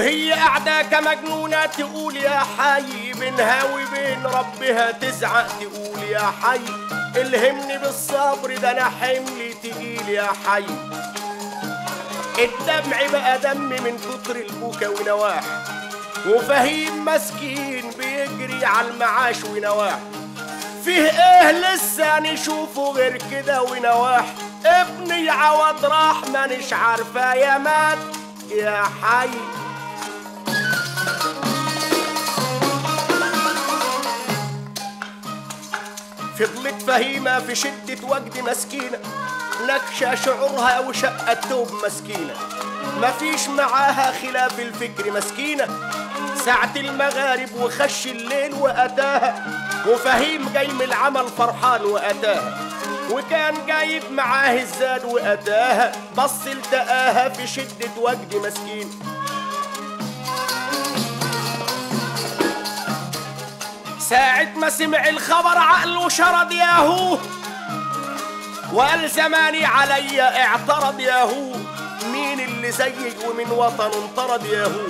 وهي قاعدة كمجنونة تقول يا حي بينها وبين ربها تزعق تقول يا حي الهمني بالصبر ده انا حملي تقيل يا حي الدمع بقى دم من كتر البكا ونواح وفهيم مسكين بيجري على المعاش ونواح فيه ايه لسه نشوفه غير كده ونواح ابني عوض راح مانيش عارفه يا مات يا حي فضلت فهيمة في شدة وجد مسكينة نكشة شعورها وشقة توب مسكينة مفيش معاها خلاف الفكر مسكينة ساعة المغارب وخش الليل وأتاها وفهيم جاي من العمل فرحان وأتاها وكان جايب معاه الزاد وأتاها بص التقاها في شدة وجد مسكين ساعة ما سمع الخبر عقله شرد ياهو وقال زماني علي اعترض ياهو مين اللي زيي ومن وطن انطرد ياهو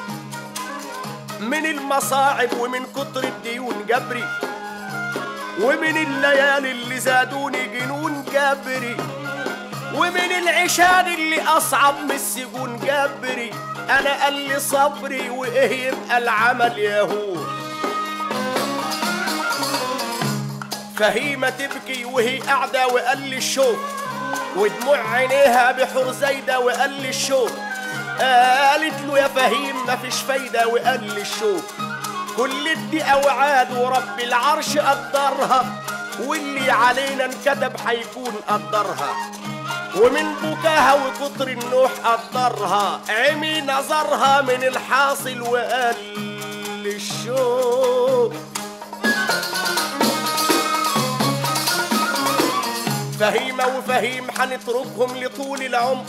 من المصاعب ومن كتر الديون جبري ومن الليالي اللي زادوني جنون جبري ومن العشان اللي اصعب من السجون جبري انا قال لي صبري وايه يبقى العمل ياهو فهيمة تبكي وهي قاعدة وقال لي الشوق ودموع عينيها بحور زايدة وقال لي الشوق قالت له يا فهيم مفيش فايدة وقال لي الشوق كل الدقة وعاد ورب العرش قدرها واللي علينا انكتب حيكون قدرها ومن بكاها وكتر النوح قدرها عمي نظرها من الحاصل وقال لي الشوق فهيمة وفهيم حنتركهم لطول العمر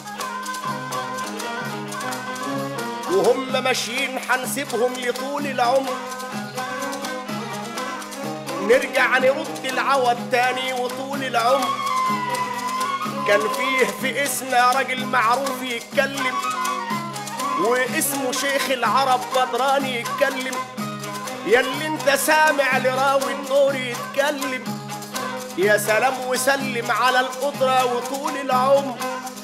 وهم ماشيين حنسيبهم لطول العمر نرجع نرد العوض تاني وطول العمر كان فيه في اسنا راجل معروف يتكلم واسمه شيخ العرب بدران يتكلم ياللي انت سامع لراوي الدور يتكلم يا سلام وسلم على القدرة وطول العمر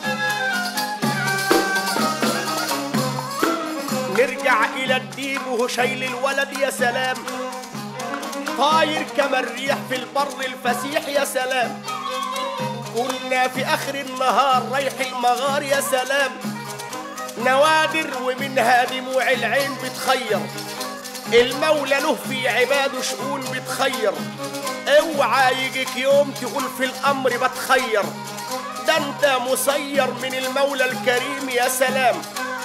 نرجع إلى الديب وهو شايل الولد يا سلام طاير كما الريح في البر الفسيح يا سلام كنا في آخر النهار رايح المغار يا سلام نوادر ومنها دموع العين بتخير المولى له في عباده شؤون بتخير اوعى يجيك يوم تقول في الامر بتخير ده انت مسير من المولى الكريم يا سلام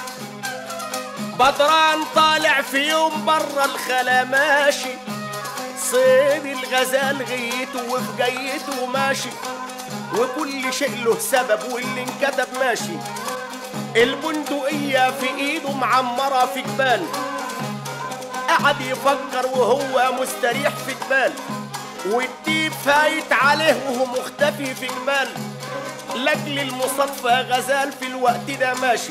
بدران طالع في يوم برا الخلا ماشي صيد الغزال غيته وفي جيته ماشي وكل شيء له سبب واللي انكتب ماشي البندقية في ايده معمرة في جبال قعد يفكر وهو مستريح في جبال والديب فايت عليه وهو مختفي في جبال لاجل المصادفة غزال في الوقت ده ماشي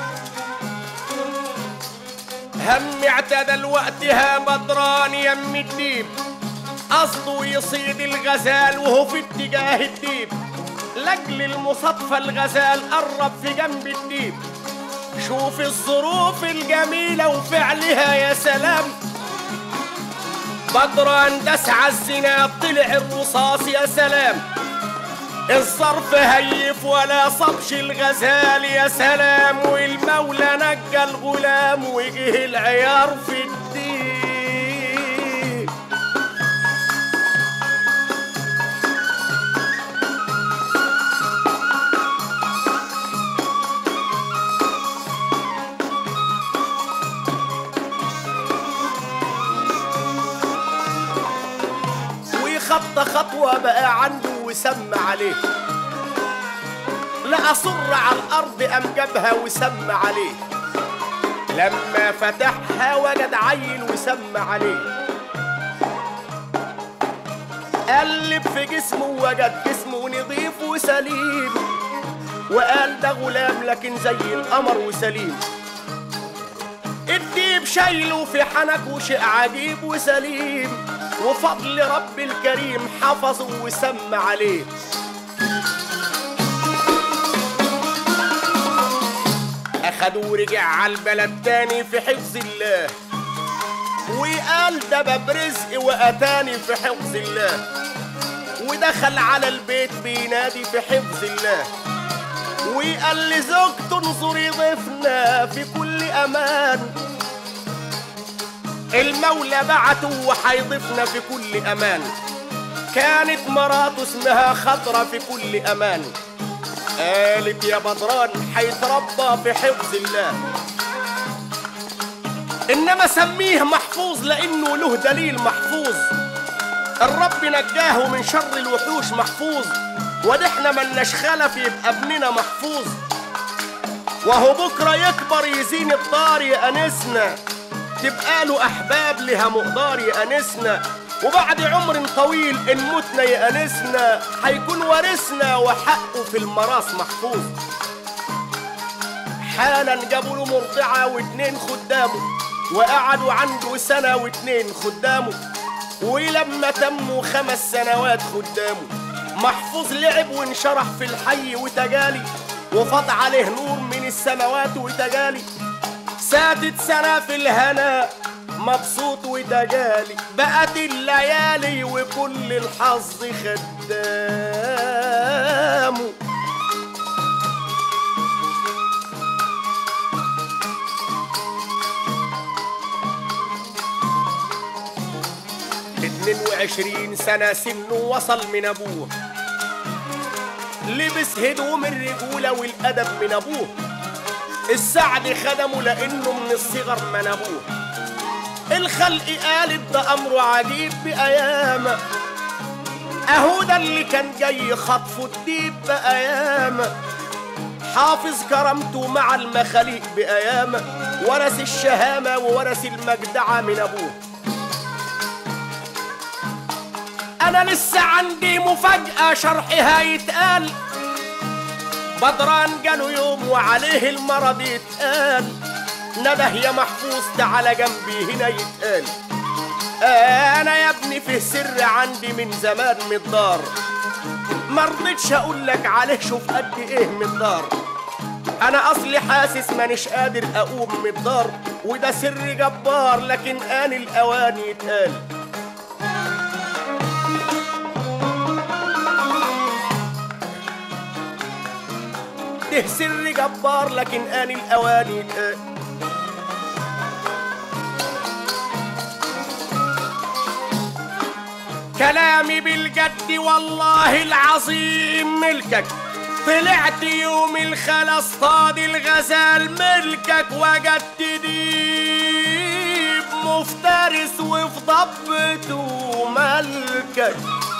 هم اعتدى الوقت ها بدران يم الديب قصده يصيد الغزال وهو في اتجاه الديب لاجل المصادفة الغزال قرب في جنب الديب شوف الظروف الجميلة وفعلها يا سلام بدران دس عالزنا طلع الرصاص يا سلام الظرف هيف ولا صبش الغزال يا سلام والمولى نجى الغلام وجه العيار في الدين ويخط خطوة بقى عنده وسمى عليه لا أصر على الأرض أم جابها وسمى عليه لما فتحها وجد عيل وسمى عليه قلب في جسمه وجد جسمه نظيف وسليم وقال ده غلام لكن زي القمر وسليم شايله في حنك وشيء عجيب وسليم وفضل رب الكريم حفظه وسمى عليه أخده ورجع على البلد تاني في حفظ الله وقال ده باب رزق وأتاني في حفظ الله ودخل على البيت بينادي في حفظ الله وقال لزوجته انظري ضيفنا في كل أمان المولى بعته وحيضيفنا في كل أمان كانت مراته اسمها خضرة في كل أمان قالت يا بدران حيتربى في حفظ الله إنما سميه محفوظ لأنه له دليل محفوظ الرب نجاه من شر الوحوش محفوظ ونحنا ملناش خلف يبقى ابننا محفوظ وهو بكرة يكبر يزين الدار يأنسنا تبقى له أحباب لها مقدار يأنسنا وبعد عمر طويل إن متنا يأنسنا هيكون وارثنا وحقه في المراس محفوظ حالا جابوا له مرضعة واتنين خدامه وقعدوا عنده سنة واتنين خدامه ولما تموا خمس سنوات خدامه محفوظ لعب وانشرح في الحي وتجالي وفاض عليه نور من السماوات وتجالي سادت سنة في الهنا مبسوط وتجالي بقت الليالي وكل الحظ خدامه اتنين وعشرين سنة سنه وصل من أبوه لبس هدوم الرجولة والأدب من أبوه السعد خدمه لأنه من الصغر من أبوه الخلق قالت ده أمره عجيب بأيامه أهو ده اللي كان جاي خطفه الديب بأيامه حافظ كرامته مع المخاليق بأيامه ورث الشهامة وورث المجدعة من أبوه أنا لسه عندي مفاجأة شرحها يتقال بدران جاله يوم وعليه المرض يتقال نده يا محفوظ تعالى جنبي هنا يتقال انا يا ابني في سر عندي من زمان مقدار مرضتش اقول لك عليه شوف قد ايه مقدار انا اصلي حاسس مانيش قادر اقوم من الدار وده سر جبار لكن ان الاوان يتقال ده سر جبار لكن ان الاوان يتقال كلامي بالجد والله العظيم ملكك طلعت يوم الخلا اصطاد الغزال ملكك وجدت ديب مفترس وفي ضبته ملكك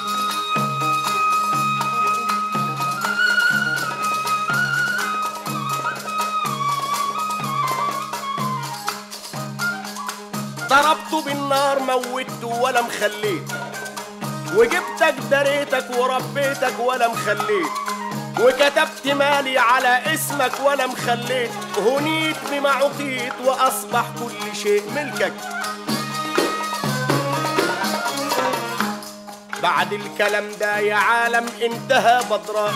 ضربته بالنار موته ولا مخليت وجبتك دريتك وربيتك ولا مخليت وكتبت مالي على اسمك ولا مخليت هنيت بما عطيت واصبح كل شيء ملكك بعد الكلام ده يا عالم انتهى بدران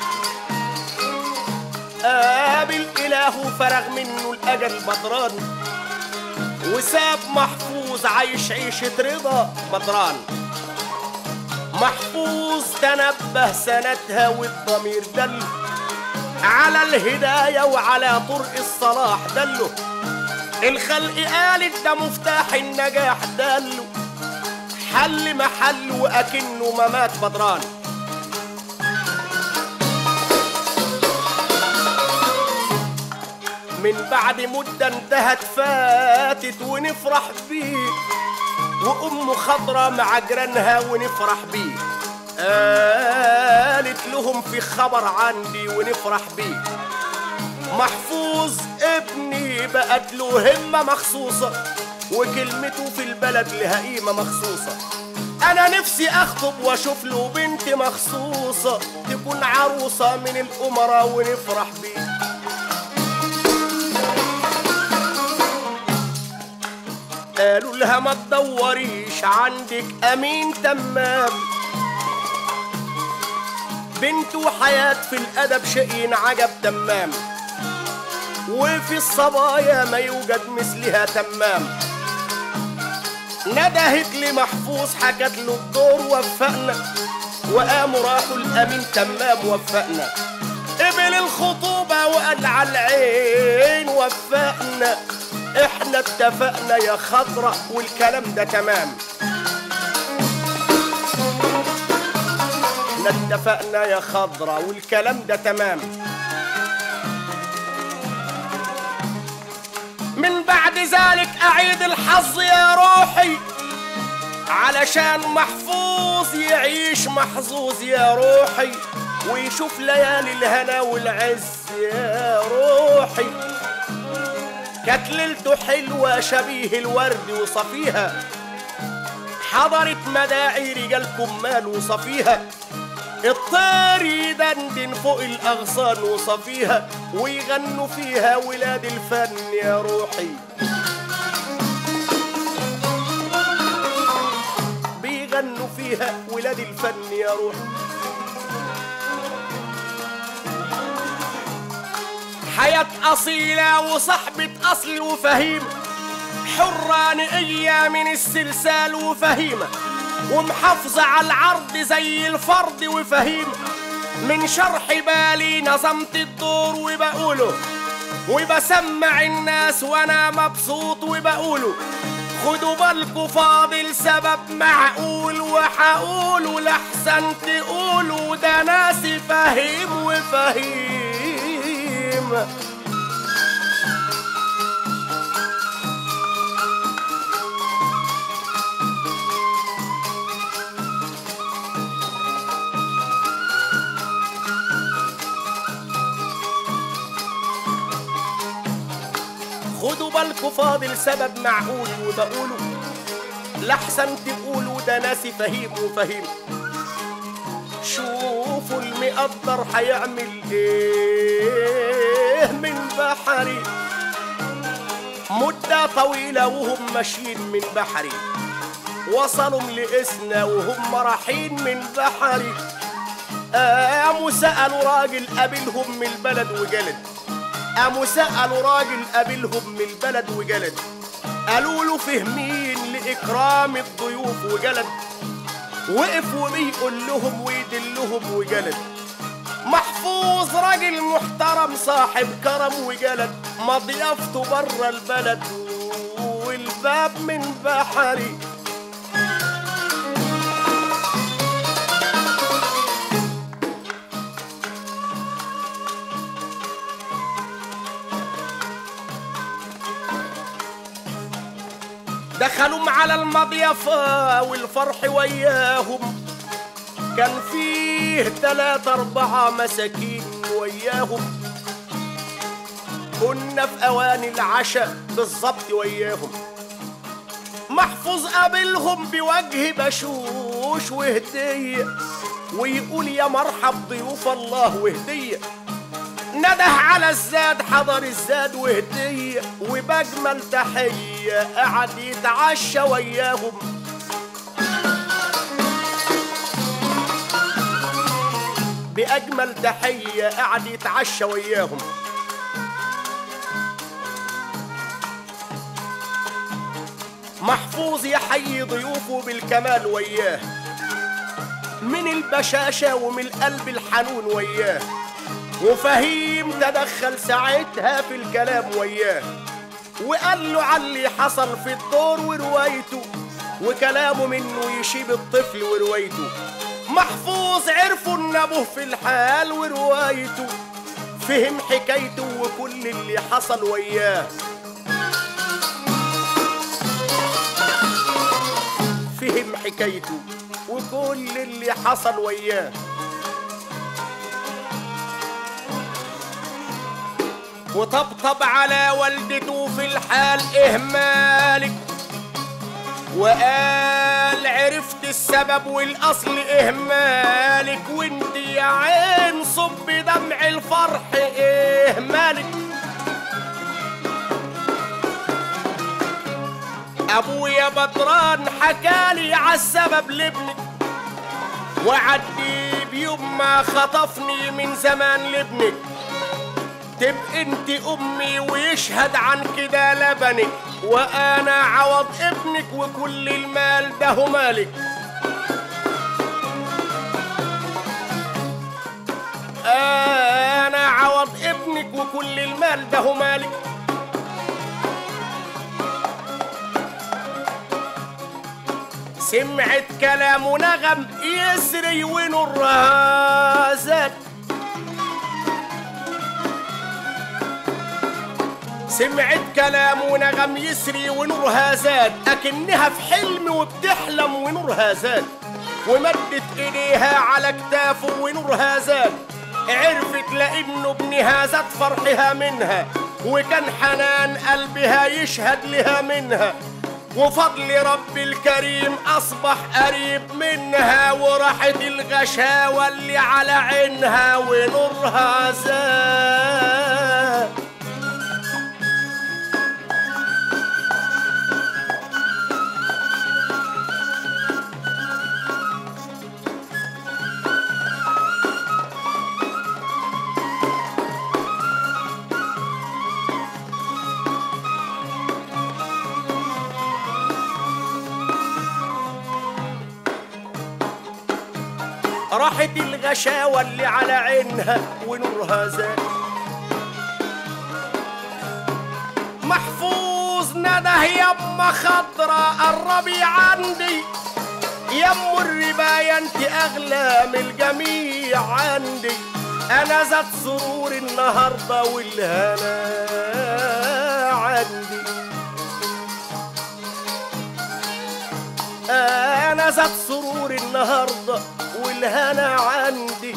قابل إله فرغ منه الأجل بدران وساب محفوظ عايش عيشة رضا بدران محفوظ تنبه سنتها والضمير دل على الهداية وعلى طرق الصلاح دله الخلق قالت ده مفتاح النجاح دله حل محل وأكنه ما مات بدران من بعد مدة انتهت فاتت ونفرح بيه وأم خضرة مع جيرانها ونفرح بيه قالت لهم في خبر عندي ونفرح بيه محفوظ ابني بقت له همة مخصوصة وكلمته في البلد لها قيمة مخصوصة أنا نفسي أخطب وأشوف له بنت مخصوصة تكون عروسة من الأمراء ونفرح بيه قالوا لها ما تدوريش عندك امين تمام بنت وحياة في الادب شيء عجب تمام وفي الصبايا ما يوجد مثلها تمام ندهت لمحفوظ حكت له الدور وفقنا وقاموا راحوا الامين تمام وفقنا قبل الخطوبة وقال على العين وفقنا احنا اتفقنا يا خضرة والكلام ده تمام احنا اتفقنا يا خضرة والكلام ده تمام من بعد ذلك اعيد الحظ يا روحي علشان محفوظ يعيش محظوظ يا روحي ويشوف ليالي الهنا والعز يا روحي كانت ليلته حلوة شبيه الورد وصفيها حضرت مداعي رجال كمال وصفيها الطير يدندن فوق الأغصان وصفيها ويغنوا فيها ولاد الفن يا روحي بيغنوا فيها ولاد الفن يا روحي حياة أصيلة وصحبة أصل وفهيمة حرانية من السلسال وفهيمة ومحافظة على العرض زي الفرد وفهيمة من شرح بالي نظمت الدور وبقوله وبسمع الناس وانا مبسوط وبقوله خدوا بالكوا فاضل سبب معقول وحقوله لحسن تقولوا ده ناس فهيم وفهيم خدوا بالكوا فاضل سبب معقول وبقوله لحسن تقولوا ده ناسي فهيم وفهيم شوفوا المقدر هيعمل ايه من بحري مدة طويلة وهم ماشيين من بحري وصلوا لإسنا وهم رايحين من بحري قاموا سألوا راجل قابلهم من البلد وجلد قاموا سألوا راجل قابلهم من البلد وجلد قالوا له فهمين لإكرام الضيوف وجلد وقف وبيقول لهم ويدلهم وجلد محفوظ راجل محترم صاحب كرم وجلد مضيافته بره البلد والباب من بحري دخلوا على المضيفة والفرح وياهم كان فيه تلاتة أربعة مساكين وياهم كنا في أواني العشاء بالظبط وياهم محفوظ قابلهم بوجه بشوش وهدية ويقول يا مرحب ضيوف الله وهدية نده على الزاد حضر الزاد وهدية وبأجمل تحية قعد يتعشى وياهم بأجمل تحية قعد يتعشى وياهم محفوظ يحيي ضيوفه بالكمال وياه من البشاشة ومن القلب الحنون وياه وفهيم تدخل ساعتها في الكلام وياه وقال له على اللي حصل في الدور وروايته وكلامه منه يشيب الطفل وروايته محفوظ عرفوا ان ابوه في الحال وروايته فهم حكايته وكل اللي حصل وياه فهم حكايته وكل اللي حصل وياه وطبطب على والدته في الحال إهمالك وقال عرفت السبب والأصل إهمالك وانت يا عين صب دمع الفرح إهمالك ابويا بدران حكالي عالسبب لابنك وعدي بيوم ما خطفني من زمان لابنك تبقى انت امي ويشهد عن كده لبنك وانا عوض ابنك وكل المال ده مالك انا عوض ابنك وكل المال ده مالك سمعت كلام ونغم يسري ونورها زاد سمعت كلام ونغم يسري ونورها زاد أكنها في حلم وبتحلم ونورها زاد ومدت إيديها على كتافه ونورها زاد عرفت لأنه ابنها زاد فرحها منها وكان حنان قلبها يشهد لها منها وفضل رب الكريم أصبح قريب منها وراحت الغشاوة اللي على عينها ونورها زاد راحت الغشاوة اللي على عينها ونورها زاد محفوظ نده يما خضرا قربي عندي يم الرباية انت اغلى من الجميع عندي انا ذات سرور النهارده والهنا عندي انا ذات سرور النهارده والهنا عندي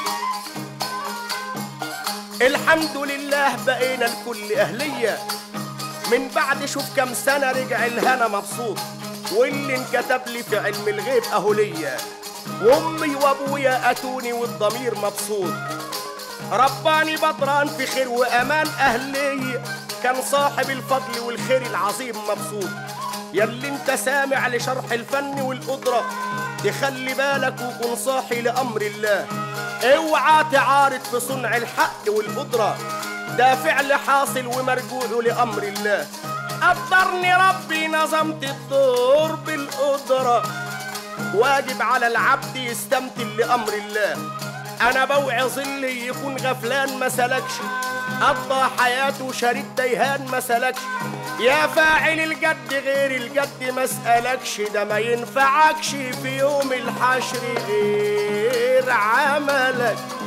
الحمد لله بقينا الكل اهليه من بعد شوف كم سنه رجع الهنا مبسوط واللي انكتب لي في علم الغيب اهو ليا وامي وابويا اتوني والضمير مبسوط رباني بدران في خير وامان اهليه كان صاحب الفضل والخير العظيم مبسوط ياللي انت سامع لشرح الفن والقدرة تخلي بالك وكن صاحي لأمر الله اوعى تعارض في صنع الحق والقدرة ده فعل حاصل ومرجوع لأمر الله قدرني ربي نظمت الدور بالقدرة واجب على العبد يستمثل لأمر الله أنا بوعظ اللي يكون غفلان ما سلكش قضى حياته شريد ديهان ما سلكش يا فاعل الجد غير الجد ما اسألكش ده ما ينفعكش في يوم الحشر غير عملك